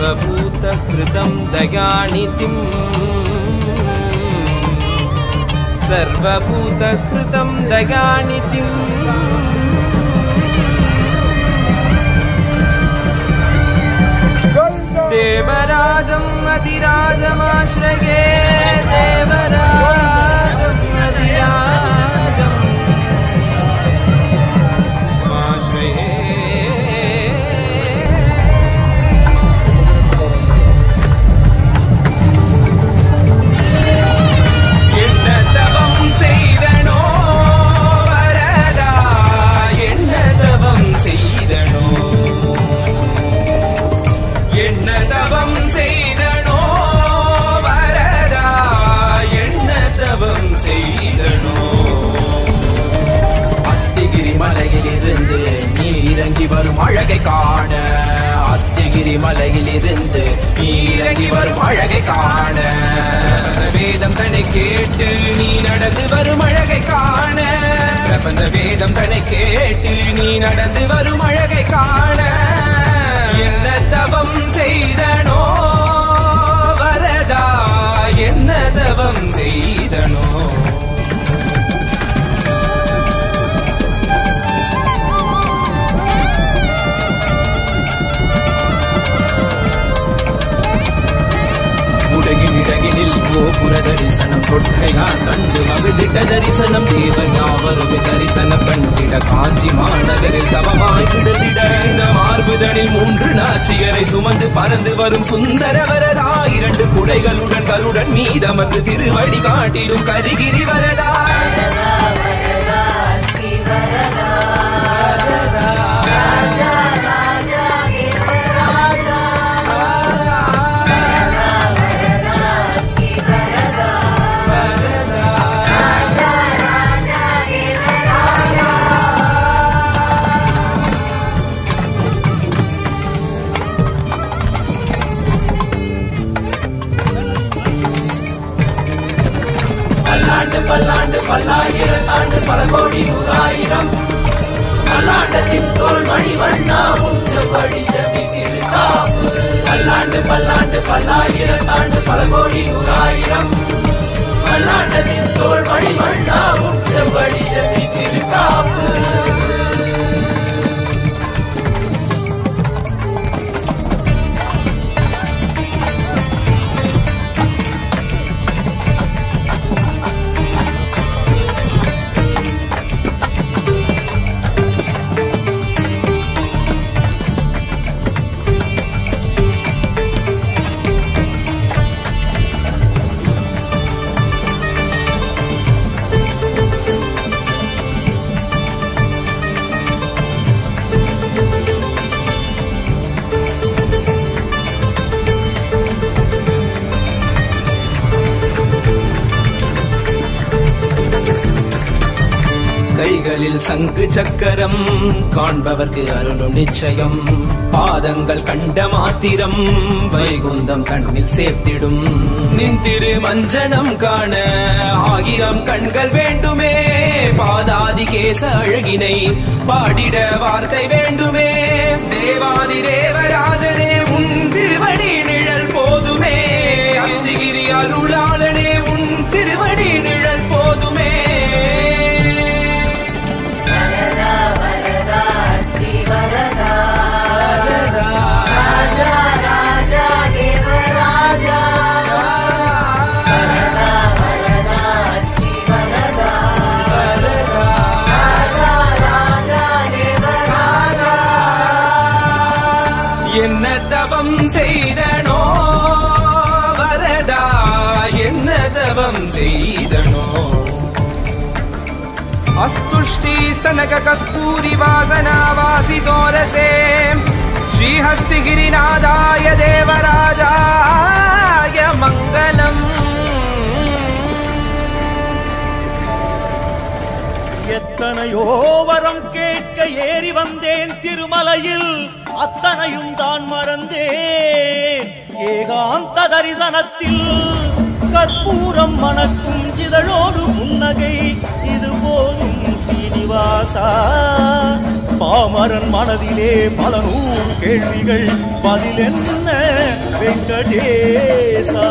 सर्वभूतहृदं दयानिधिम् सर्वभूतहृदं दयानिधिम् देवराजम् अधिराजमाश्रये देवराजम् अधिराजम् ஆசிரயே என்ன தவம் செய்தனோ வரதா என்ன தவம் செய்தனோ என்ன தவம் செய்தனோ வரதா என்ன தவம் செய்தனோ அத்திகிரி மலையிலிருந்து நீ இறங்கி வரும் அழகை காண அத்திகிரி மலையிலிருந்து நீ இறங்கி வரும் அழகை காண வேதம் தன்னை கேட்டு நீ நடந்து வரும் அழகை காண பிரபந்த வேதம் தன்னை கேட்டு நீ நடந்து வரும் அழகை காண என்ன தவம் செய்தனோ வரதா என்ன தவம் செய்தனோ உலகின் இடகினில் கோபுர தரிசனம் கொட்டையா கண்டு மகிழ்ந்திட்ட தரிசனம் தேவன் யாவரும் தரிசனம் கண்டிட காஞ்சி மாநகரில் தவமாய் கிடந்திட இந்த மார்புதனில் மூன்று நாச்சியரை சுமந்து பறந்து வரும் சுந்தரவரதா இரண்டு குடைகளுடன் கருடன் மீதமர்ந்து திருவடி காட்டிடும் கரிகிரி வரதா பல்லாண்டு பல்லாண்டு பல்லாயிரம் ஆண்டு பல கோடி நூறாயிரம் பல்லாண்டத்தின் தோல் மணி வண்ணாவும் செவ்வழி செவி திருத்தாப்பு பல்லாண்டு பல்லாண்டு பல்லாயிரம் ஆண்டு பல கோடி நூறாயிரம் பல்லாண்டத்தின் தோல் மணி வண்ணாவும் செவ்வழி செவி திருத்தாப்பு கைகளில் சங்கு சக்கரம் காண்பவர்க்கு அருளும் நிச்சயம் பாதங்கள் கண்ட மாத்திரம் வைகுந்தம் கண்ணில் சேர்த்திடும் நின் திரு மஞ்சனம் காண ஆயிரம் கண்கள் வேண்டுமே பாதாதி கேச அழகினை பாடிட வார்த்தை வேண்டுமே தேவாதி தேவராஜனே உன் திருவடி நிழல் போதுமே அந்திகிரி அருளாளனே உன் திருவடி நிழல் போதுமே என்ன தவம் செய்தனோ வரதா என்ன தவம் செய்தனோ அஸ்துஷ்டி ஸ்தனக கஸ்தூரி வாசனா வாசிதோரசே ஸ்ரீஹஸ்திகிரிநாதாய தேவராஜாய மங்களம் எத்தனையோ வரம் கேட்க ஏறி வந்தேன் திருமலையில் அத்தனையும் தான் மறந்தேன் ஏகாந்த தரிசனத்தில் கற்பூரம் மணக்கும் இதழோடு புன்னகை இது போதும் சீனிவாசா பா பாமரன் மனதிலே பல நூறு கேள்விகள் பதில் என்ன வெங்கடேசா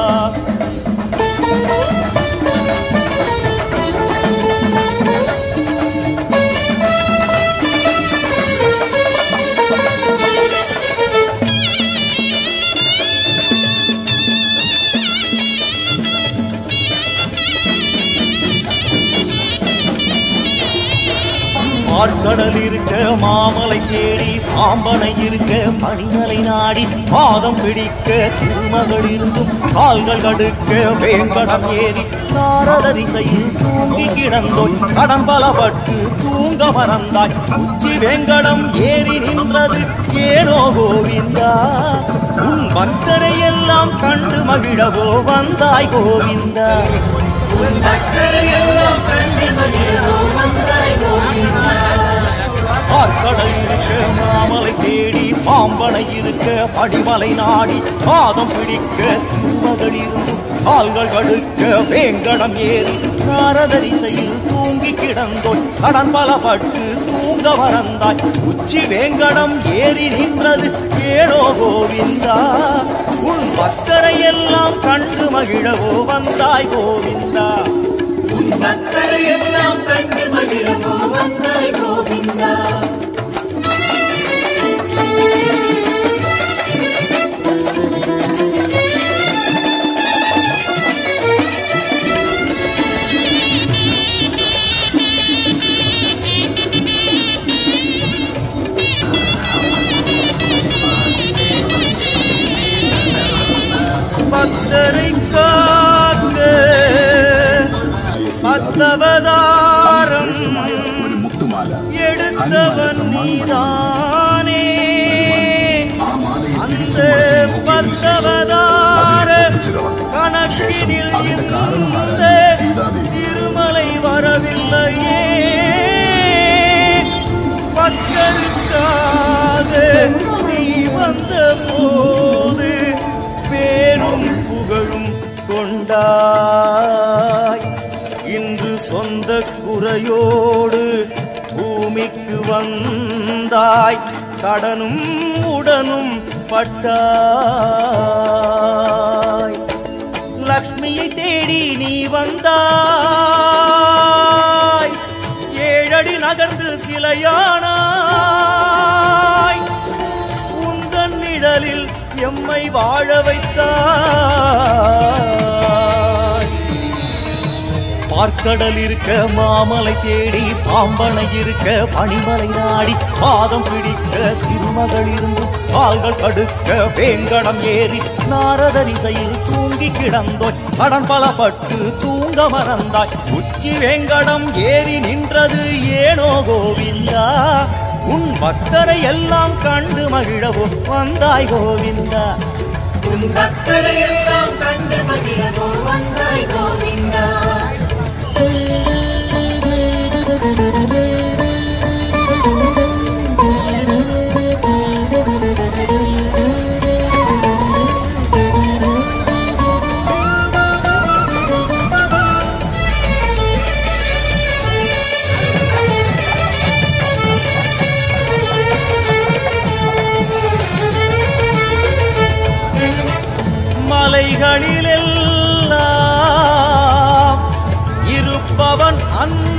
ஆழ்கடல் இருக்க மாமலை தேடி பாம்பனை இருக்க பணிமலை நாடி பாதம் பிடிக்க திருமகள் இருந்தும் கால்கள் கடுக்க வேங்கடம் ஏறி நாரத திசையில் தூங்கி கிடந்தோய் கடன் பலப்பட்டு தூங்க மறந்தாய் உச்சி வேங்கடம் ஏறி நின்றது ஏனோ கோவிந்தா உன் பக்தரை எல்லாம் கண்டு மகிழவோ வந்தாய் கோவிந்தா பக்தரையெல்லாம் கண்டு மகிழவோ வந்தாய் கோவிந்தா ஆற்கடல் இருக்க மாமலை தேடி பாம்பனை இருக்க படிமலை நாடி பாதம் பிடிக்க திருமகள் இருந்தும் கால்கள் கடுக்க வேங்கடம் ஏறி நாரதரிசையில் தூங்கி கிடந்தோய் கடன் பலப்பட்டு தூங்க மறந்தாய் உச்சி வேங்கடம் ஏறி நின்றது ஏனோ கோவிந்தா உன் பக்தரை எல்லாம் கண்டு மகிழவோ வந்தாய் கோவிந்தா உன் பக்தரையெல்லாம் கண்டு மகிழவோ வந்தாய் கோவிந்தா பக்தரை காக்க பத்தவதாரம் ഒരു മുത്തുമാല எடுத்தவன் நீதானே ആ മാലയിൽ அந்த பத்தவதார கணக்கினில் இந்த திருமலை வரவில்லையே பக்தருக்காக நீ வந்த போது பேரும் புகழும் கொண்டாய் இன்று சொந்த குறையோடு பூமிக்கு வந்தாய் கடனும் உடனும் பட்டாய் லக்ஷ்மியை தேடி நீ வந்தாய் ஏழடி நகர்ந்து சிலையானாய் உந்தன் நிழலில் எம்மை வாழ வைத்தாய் பார்க்கடல் இருக்க மாமலை தேடி பாம்பனை இருக்க பனிமலை நாடி பாதம் பிடிக்க திருமகள் இருந்தும் கால்கள் கடுக்க வேங்கடம் ஏறி நாரதரிசையில் தூங்கி கிடந்தோய் கடன் பலப்பட்டு தூங்க மறந்தாய் உச்சி வேங்கடம் ஏறி நின்றது ஏனோ கோவிந்தா உன் பக்தரை எல்லாம் கண்டு மகிழவும் வந்தாய் கோவிந்தா உன் பக்தரையெல்லாம் கண்டு மகிழவோ வந்தாய் கோவிந்தா மலைகளிலெல்லாம் இருப்பவன் அன்பு